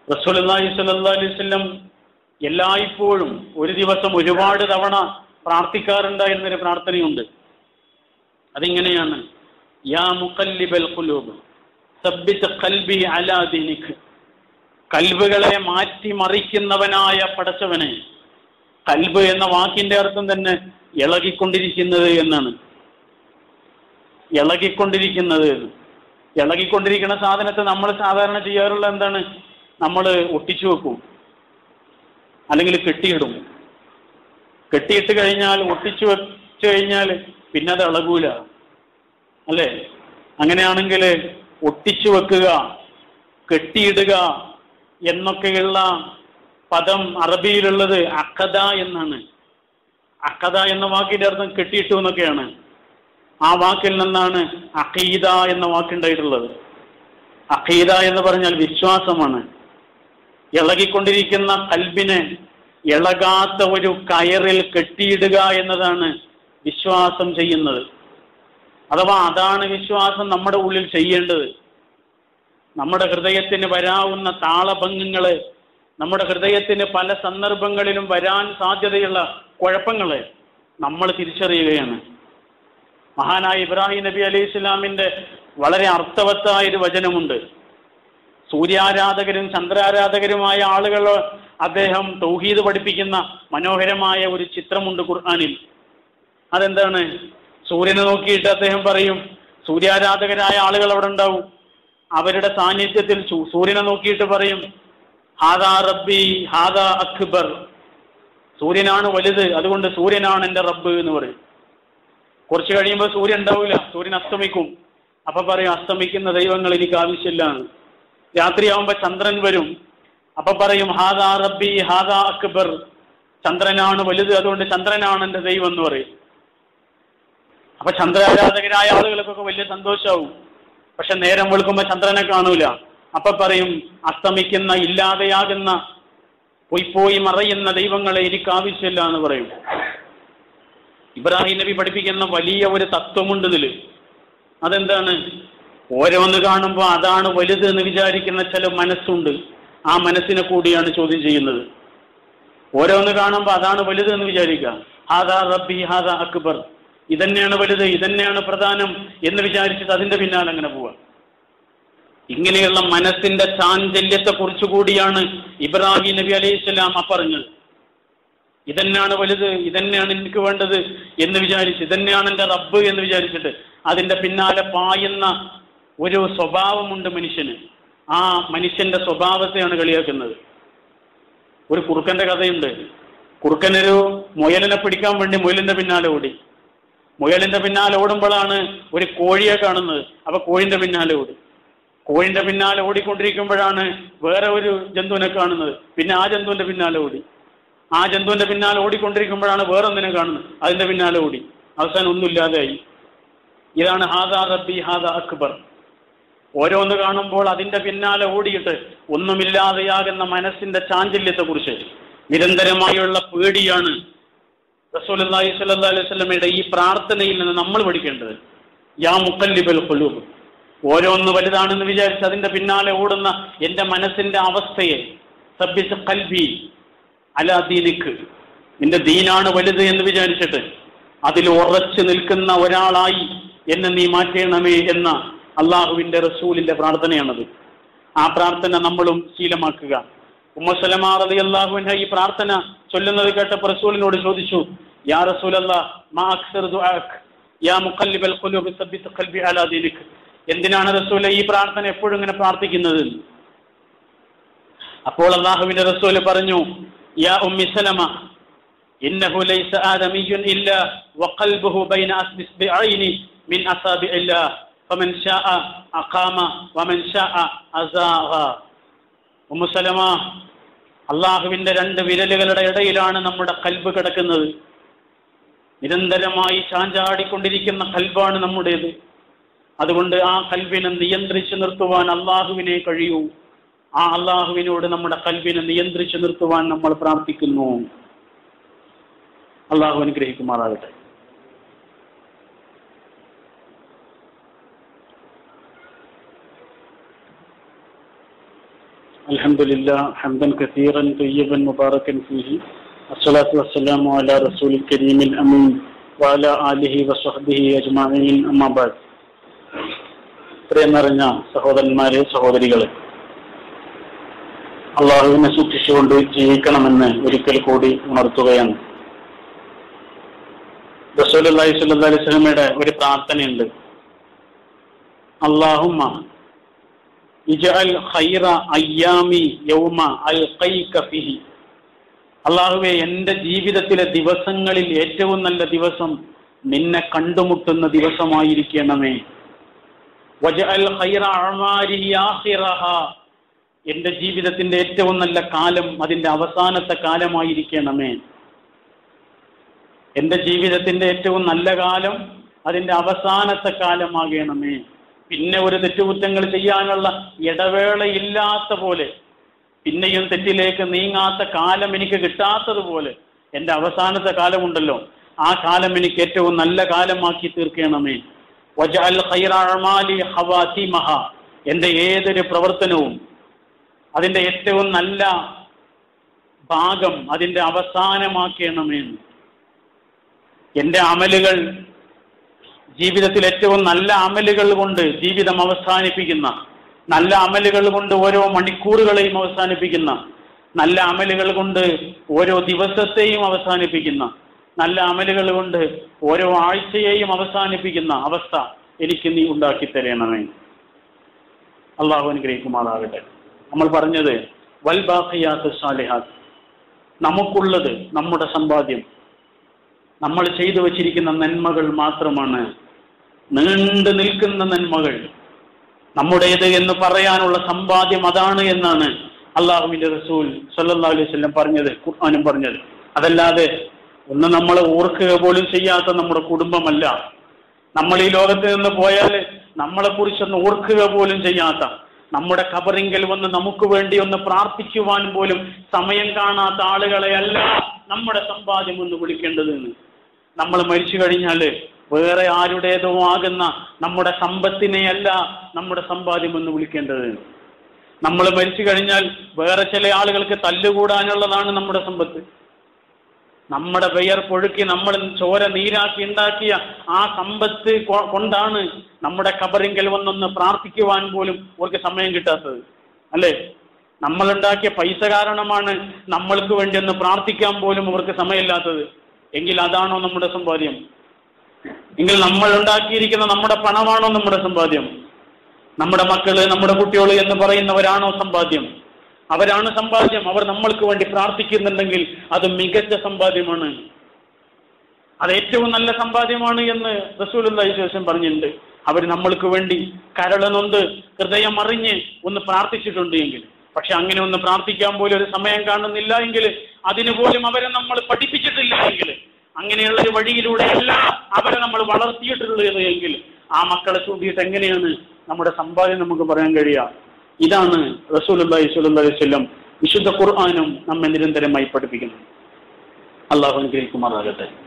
റസൂലുള്ളാഹി സ്വല്ലല്ലാഹി അലൈഹി വസല്ലം എല്ലായ്പ്പോഴും ഒരു ദിവസം ഒരുപാട് തവണ പ്രാർത്ഥിക്കാറുണ്ടായിരുന്നൊരു പ്രാർത്ഥനയുണ്ട് അതിങ്ങനെയാണ് യാ മുഖല്ലിബൽ ഖുലൂബ് സബ്ബിത് ഖൽബി അലാ ദീനിക് കൽബുകളെ മാറ്റി മറിക്കുന്നവനായ പടച്ചവനെ കൽബ് എന്ന വാക്കിന്റെ അർത്ഥം തന്നെ ഇളകിക്കൊണ്ടിരിക്കുന്നത് എന്നാണ് ഇളകിക്കൊണ്ടിരിക്കുന്നത് എന്ന്. ഇളകിക്കൊണ്ടിരിക്കുന്ന സാധനത്തെ നമ്മൾ സാധാരണ ചെയ്യാറുള്ള എന്താണ് നമ്മൾ ഒട്ടിച്ചു വെക്കും അല്ലെങ്കിൽ കെട്ടിയിടും കെട്ടിയിട്ട് കഴിഞ്ഞാൽ ഒട്ടിച്ചു വെച്ചു കഴിഞ്ഞാൽ പിന്നെ അത് ഇളകൂല അല്ലേ അങ്ങനെയാണെങ്കിൽ ഒട്ടിച്ചു വെക്കുക കെട്ടിയിടുക എന്നൊക്കെയുള്ള പദം അറബിയിലുള്ളത് അക്കദ എന്നാണ് അക്കദ എന്ന വാക്കിന്റെ അർത്ഥം കെട്ടിയിട്ടു എന്നൊക്കെയാണ് ആ വാക്കിൽ നിന്നാണ് അഖീദ എന്ന വാക്കുണ്ടായിട്ടുള്ളത് അഖീദ എന്ന് പറഞ്ഞാൽ വിശ്വാസമാണ് ഇളകിക്കൊണ്ടിരിക്കുന്ന കൽബിനെ ഇളകാത്ത ഒരു കയറിൽ കെട്ടിയിടുക എന്നതാണ് വിശ്വാസം ചെയ്യുന്നത് അഥവാ അതാണ് വിശ്വാസം നമ്മുടെ ഉള്ളിൽ ചെയ്യേണ്ടത് നമ്മുടെ ഹൃദയത്തിന് വരാവുന്ന താളഭംഗങ്ങള് നമ്മുടെ ഹൃദയത്തിന് പല സന്ദർഭങ്ങളിലും വരാൻ സാധ്യതയുള്ള കുഴപ്പങ്ങളെ നമ്മൾ തിരിച്ചറിയുകയാണ് മഹാനായ ഇബ്രാഹിം നബി അലൈഹി ഇസ്ലാമിന്റെ വളരെ അർത്ഥവത്തായ ഒരു വചനമുണ്ട് സൂര്യാരാധകരും ചന്ദ്രാരാധകരുമായ ആളുകൾ അദ്ദേഹം തൗഹീദ് പഠിപ്പിക്കുന്ന മനോഹരമായ ഒരു ചിത്രമുണ്ട് ഖുർആാനിൽ അതെന്താണ് സൂര്യനെ നോക്കിയിട്ട് അദ്ദേഹം പറയും സൂര്യാരാധകരായ ആളുകൾ അവിടെ ഉണ്ടാവും അവരുടെ സാന്നിധ്യത്തിൽ സൂ- സൂര്യനെ നോക്കിയിട്ട് പറയും ഹാദാ റബ്ബി ഹാദാ അക്ബർ സൂര്യനാണ് വലുത് അതുകൊണ്ട് സൂര്യനാണ് എൻ്റെ റബ്ബ് എന്ന് പറയും കുറച്ച് കഴിയുമ്പോൾ സൂര്യൻ ഉണ്ടാവില്ല സൂര്യൻ അസ്തമിക്കും അപ്പൊ പറയും അസ്തമിക്കുന്ന ദൈവങ്ങൾ എനിക്ക് ആവശ്യമില്ല എന്ന്. രാത്രിയാവുമ്പോ ചന്ദ്രൻ വരും അപ്പൊ പറയും ഹാദാ റബ്ബി ഹാദാ അക്ബർ ചന്ദ്രനാണ് വലുത് അതുകൊണ്ട് ചന്ദ്രനാണ് എൻ്റെ ദൈവം എന്ന് പറയും അപ്പൊ ചന്ദ്രാരാധകരായ ആളുകൾക്കൊക്കെ വലിയ സന്തോഷമാവും പക്ഷെ നേരം വെളുക്കുമ്പോ ചന്ദ്രനെ കാണൂല അപ്പൊ പറയും അസ്തമിക്കുന്ന ഇല്ലാതെയാകുന്ന പോയി മറയുന്ന ദൈവങ്ങളെ എനിക്ക് ആവശ്യമില്ല എന്ന് പറയും ഇബ്രാഹിം നബി പഠിപ്പിക്കുന്ന വലിയ ഒരു തത്വമുണ്ട് ഇതില് അതെന്താണ് ഓരോന്ന് കാണുമ്പോൾ അതാണ് വലുത് എന്ന് വിചാരിക്കുന്ന ചില മനസ്സുണ്ട് ആ മനസ്സിനെ കൂടിയാണ് ചോദ്യം ചെയ്യുന്നത് ഓരോന്ന് കാണുമ്പോൾ അതാണ് വലുത് എന്ന് വിചാരിക്കുക ഹാദാ റബ്ബി ഹാദാ അക്ബർ ഇതന്നെയാണ് വലുത് ഇതന്നെയാണ് പ്രധാനം എന്ന് വിചാരിച്ചിട്ട് അതിന്റെ പിന്നാലെ അങ്ങനെ പോവുക ഇങ്ങനെയുള്ള മനസ്സിന്റെ ചാഞ്ചല്യത്തെ കുറിച്ച് കൂടിയാണ് ഇബ്രാഹിം നബി അലൈഹി സ്വലാം ആ പറഞ്ഞത് ഇതന്നെയാണ് വലുത് ഇതന്നെയാണ് എനിക്ക് വേണ്ടത് എന്ന് വിചാരിച്ച് ഇതന്നെയാണ് എൻ്റെ റബ്ബ് എന്ന് വിചാരിച്ചിട്ട് അതിന്റെ പിന്നാലെ പായുന്ന ഒരു സ്വഭാവമുണ്ട് മനുഷ്യന് ആ മനുഷ്യന്റെ സ്വഭാവത്തെയാണ് കളിയാക്കുന്നത് ഒരു കുറുക്കന്റെ കഥയുണ്ട് കുറുക്കനൊരു മുയലിനെ പിടിക്കാൻ വേണ്ടി മുയലിന്റെ പിന്നാലെ ഓടി മുയലിന്റെ പിന്നാലെ ഓടുമ്പോഴാണ് ഒരു കോഴിയെ കാണുന്നത് അപ്പൊ കോഴിന്റെ പിന്നാലെ ഓടി കോഴിന്റെ പിന്നാലെ ഓടിക്കൊണ്ടിരിക്കുമ്പോഴാണ് വേറെ ഒരു ജന്തുവിനെ കാണുന്നത് പിന്നെ ആ ജന്തുവിന്റെ പിന്നാലെ ഓടി ആ ജന്തുവിന്റെ പിന്നാലെ ഓടിക്കൊണ്ടിരിക്കുമ്പോഴാണ് വേറൊന്നിനെ കാണുന്നത് അതിന്റെ പിന്നാലെ ഓടി അവസാനം ഒന്നുമില്ലാതെയായി ഇതാണ് ഹാദാ റബ്ബി ഹാദാ അക്ബർ ഓരോന്ന് കാണുമ്പോൾ അതിന്റെ പിന്നാലെ ഓടിയിട്ട് ഒന്നുമില്ലാതെയാകുന്ന മനസ്സിന്റെ ചാഞ്ചല്യത്തെ കുറിച്ച് നിരന്തരമായുള്ള പേടിയാണ് റസൂലി സ്വല്ലല്ലാഹി അലൈഹി വസല്ലമയുടെ ഈ പ്രാർത്ഥനയിൽ നിന്ന് നമ്മൾ പഠിക്കേണ്ടത് യാ മുക്കല്ലിബൽ ഖുലൂബ് ഓരോന്ന് വലുതാണെന്ന് വിചാരിച്ച് അതിന്റെ പിന്നാലെ ഓടുന്ന എന്റെ മനസ്സിന്റെ അവസ്ഥയെ സബ്ബിസ് കൽബി അലാ ദീനിക്ക് നിന്റെ ദീനാണ് വലുത് എന്ന് വിചാരിച്ചിട്ട് അതിൽ ഉറച്ചു നിൽക്കുന്ന ഒരാളായി എന്നെ നീ മാറ്റണമേ എന്ന അള്ളാഹുവിന്റെ റസൂലിന്റെ പ്രാർത്ഥനയാണത് ആ പ്രാർത്ഥന നമ്മളും ശീലമാക്കുക ഉമ്മസലമാ റതി അള്ളാഹുവിന്റെ ഈ പ്രാർത്ഥന ചൊല്ലുന്നത് കേട്ടപ്പോൾ റസൂലിനോട് ചോദിച്ചു യാ റസൂലല്ല മാ അക്സർ ദുആക് യാ മുഖല്ലിബൽ ഖുലൂബ് സബ്ബിത് ഖൽബി അലാ ദീനിക് എന്തിനാണ് റസൂലെ ഈ പ്രാർത്ഥന എപ്പോഴും ഇങ്ങനെ പ്രാർത്ഥിക്കുന്നത് അപ്പോൾ അള്ളാഹുവിന്റെ റസൂല് പറഞ്ഞു യാ ഉമ്മി സലമ ഇന്നഹു ലൈസ ആദമിയ്യുൻ ഇല്ലാ വഖൽബുഹു ബൈന അസ്ബിഅൈനി മിൻ അസാബിഇല്ലാ ഫമൻ ശാഅ അഖാമ വമൻ ശാഅ അസാഗ ഉമ്മു സലമ അള്ളാഹുവിന്റെ രണ്ട് വിരലുകളുടെ ഇടയിലാണ് നമ്മുടെ കൽബ് കിടക്കുന്നത് നിരന്തരമായി ചാഞ്ചാടിക്കൊണ്ടിരിക്കുന്ന കൽബാണ് നമ്മുടേത് അതുകൊണ്ട് ആ കൽബിനെ നിയന്ത്രിച്ചു നിർത്തുവാൻ അള്ളാഹുവിനെ കഴിയൂ ആ അള്ളാഹുവിനോട് നമ്മുടെ കൽബിനെ നിയന്ത്രിച്ചു നിർത്തുവാൻ നമ്മൾ പ്രാർത്ഥിക്കുന്നു അള്ളാഹു അനുഗ്രഹിക്കുമാറാകട്ടെ الحمد لله حمدا كثيرا طيبا مباركا فيه الصلاة والسلام على رسول الكريم الأمين وعلى آله وصحبه أجمعين أما بعد പ്രിയം നിറഞ്ഞ സഹോദരന്മാരെ സഹോദരികളെ അള്ളാഹുവിനെ സൂക്ഷിച്ചുകൊണ്ട് ജീവിക്കണമെന്ന് ഒരിക്കൽ കൂടി ഉണർത്തുകയാണ് റസൂലി സ്വല്ലി അലൈഹി സ്വലമയുടെ ഒരു പ്രാർത്ഥനയുണ്ട് അള്ളാഹുമ്മ ഇജഅൽ ഖൈറ അയ്യാമി യൗമ അൽഖൈക ഫിഹി അള്ളാഹുവെ എൻ്റെ ജീവിതത്തിലെ ദിവസങ്ങളിൽ ഏറ്റവും നല്ല ദിവസം നിന്നെ കണ്ടുമുട്ടുന്ന ദിവസമായിരിക്കണമേ വജഅൽ ഖൈറ അഅമാലിഹി ആഖിറഹ എൻ്റെ ജീവിതത്തിന്റെ ഏറ്റവും നല്ല കാലം അതിന്റെ അവസാനത്തെ കാലമായിരിക്കണമേ എൻ്റെ ജീവിതത്തിന്റെ ഏറ്റവും നല്ല കാലം അതിന്റെ അവസാനത്തെ കാലമാകണമേ പിന്നെ ഒരു തെറ്റുകുറ്റങ്ങൾ ചെയ്യാനുള്ള ഇടവേളയില്ലാത്ത പോലെ പിന്നെയും തെറ്റിലേക്ക് നീങ്ങാത്ത കാലം എനിക്ക് കിട്ടാത്തതുപോലെ എൻ്റെ അവസാനത്തെ കാലമുണ്ടല്ലോ ആ കാലം എനിക്ക് ഏറ്റവും നല്ല കാലമാക്കി തീർക്കണമേ വജഅൽ ഖൈറ അഅമാലി ഹവാതിമഹ എൻ്റെ ഏതൊരു പ്രവർത്തനവും അതിൻ്റെ ഏറ്റവും നല്ല ഭാഗം അതിൻ്റെ അവസാനമാക്കണമേ എൻ്റെ അമലുകൾ ജീവിതത്തിൽ ഏറ്റവും നല്ല അമലുകൾ കൊണ്ട് ജീവിതം അവസാനിപ്പിക്കുന്ന നല്ല അമലുകൾ കൊണ്ട് ഓരോ മണിക്കൂറുകളെയും അവസാനിപ്പിക്കുന്ന നല്ല അമലുകൾ കൊണ്ട് ഓരോ ദിവസത്തെയും അവസാനിപ്പിക്കുന്ന നല്ല അമലുകൾ കൊണ്ട് ഓരോ ആഴ്ചയെയും അവസാനിപ്പിക്കുന്ന അവസ്ഥ എനിക്ക് നീ ഉണ്ടാക്കി തരണമേ അള്ളാഹു അനുഗ്രഹിക്കുമാറാകട്ടെ നമ്മൾ പറഞ്ഞത് വൽബാഖിയാത്ത് സാലിഹാത്ത് നമുക്കുള്ളത് നമ്മുടെ സമ്പാദ്യം നമ്മൾ ചെയ്തു വച്ചിരിക്കുന്ന നന്മകൾ മാത്രമാണ് നീണ്ടു നിൽക്കുന്ന നന്മകൾ നമ്മുടേത് എന്ന് പറയാനുള്ള സമ്പാദ്യം അതാണ് എന്നാണ് അള്ളാഹുവിന്റെ റസൂൽ സല്ലാ അലൈഹി വല്ലം പറഞ്ഞത് ഖുർആാനും പറഞ്ഞത് അതല്ലാതെ ഒന്ന് നമ്മളെ ഓർക്കുക പോലും ചെയ്യാത്ത നമ്മുടെ കുടുംബമല്ല നമ്മൾ ഈ ലോകത്ത് നിന്ന് പോയാൽ നമ്മളെ കുറിച്ചൊന്ന് ഓർക്കുക പോലും ചെയ്യാത്ത നമ്മുടെ കബറിങ്കൽ വന്ന് നമുക്ക് വേണ്ടി ഒന്ന് പ്രാർത്ഥിക്കുവാൻ പോലും സമയം കാണാത്ത ആളുകളെയല്ല നമ്മുടെ സമ്പാദ്യം എന്ന് വിളിക്കേണ്ടതെന്ന് നമ്മൾ മരിച്ചു കഴിഞ്ഞാൽ വേറെ ആരുടേതോ ആകുന്ന നമ്മുടെ സമ്പത്തിനെയല്ല നമ്മുടെ സമ്പാദ്യം എന്ന് വിളിക്കേണ്ടത് നമ്മൾ മരിച്ചു കഴിഞ്ഞാൽ വേറെ ചില ആളുകൾക്ക് തല്ലുകൂടാനുള്ളതാണ് നമ്മുടെ സമ്പത്ത് നമ്മുടെ പെയർ പൊഴുക്കി നമ്മൾ ചോര നീരാക്കി ഉണ്ടാക്കിയ ആ സമ്പത്ത് കൊ- കൊണ്ടാണ് നമ്മുടെ കബറിങ്കൽ വന്നൊന്ന് പ്രാർത്ഥിക്കുവാൻ പോലും അവർക്ക് സമയം കിട്ടാത്തത് അല്ലേ നമ്മളുണ്ടാക്കിയ പൈസ കാരണമാണ് നമ്മൾക്ക് വേണ്ടി ഒന്ന് പ്രാർത്ഥിക്കാൻ പോലും അവർക്ക് സമയമില്ലാത്തത് എങ്കിൽ അതാണോ നമ്മുടെ സമ്പാദ്യം എങ്കിൽ നമ്മൾ ഉണ്ടാക്കിയിരിക്കുന്ന നമ്മുടെ പണമാണോ നമ്മുടെ സമ്പാദ്യം നമ്മുടെ മക്കള് നമ്മുടെ കുട്ടികൾ എന്ന് പറയുന്നവരാണോ സമ്പാദ്യം അവരാണ് സമ്പാദ്യം അവർ നമ്മൾക്ക് വേണ്ടി പ്രാർത്ഥിക്കുന്നുണ്ടെങ്കിൽ അത് മികച്ച സമ്പാദ്യമാണ് അത് ഏറ്റവും നല്ല സമ്പാദ്യമാണ് എന്ന് റസൂലി ശേഷം പറഞ്ഞിട്ടുണ്ട് അവർ നമ്മൾക്ക് വേണ്ടി കരളനൊന്ത് ഹൃദയം അറിഞ്ഞ് ഒന്ന് പ്രാർത്ഥിച്ചിട്ടുണ്ട് എങ്കിൽ പക്ഷെ അങ്ങനെ ഒന്ന് പ്രാർത്ഥിക്കാൻ പോലും ഒരു സമയം കാണുന്നില്ല എങ്കിൽ അതിനു പോലും അവരെ നമ്മൾ പഠിപ്പിച്ചിട്ടില്ല എങ്കിൽ അങ്ങനെയുള്ള ഒരു വഴിയിലൂടെയല്ല അവരെ നമ്മൾ വളർത്തിയിട്ടുള്ളത് എങ്കിൽ ആ മക്കളെ ചൂണ്ടിയിട്ട് എങ്ങനെയാണ് നമ്മുടെ സമ്പാദ്യം നമുക്ക് പറയാൻ കഴിയുക ഇതാണ് റസൂൽ അള്ളാഹി സ്വല്ലി വല്ലം വിശുദ്ധ ഖുർആാനും നമ്മെ നിരന്തരമായി പഠിപ്പിക്കുന്നത് അള്ളാഹു അനുഗ്രഹിക്കുമാറാകട്ടെ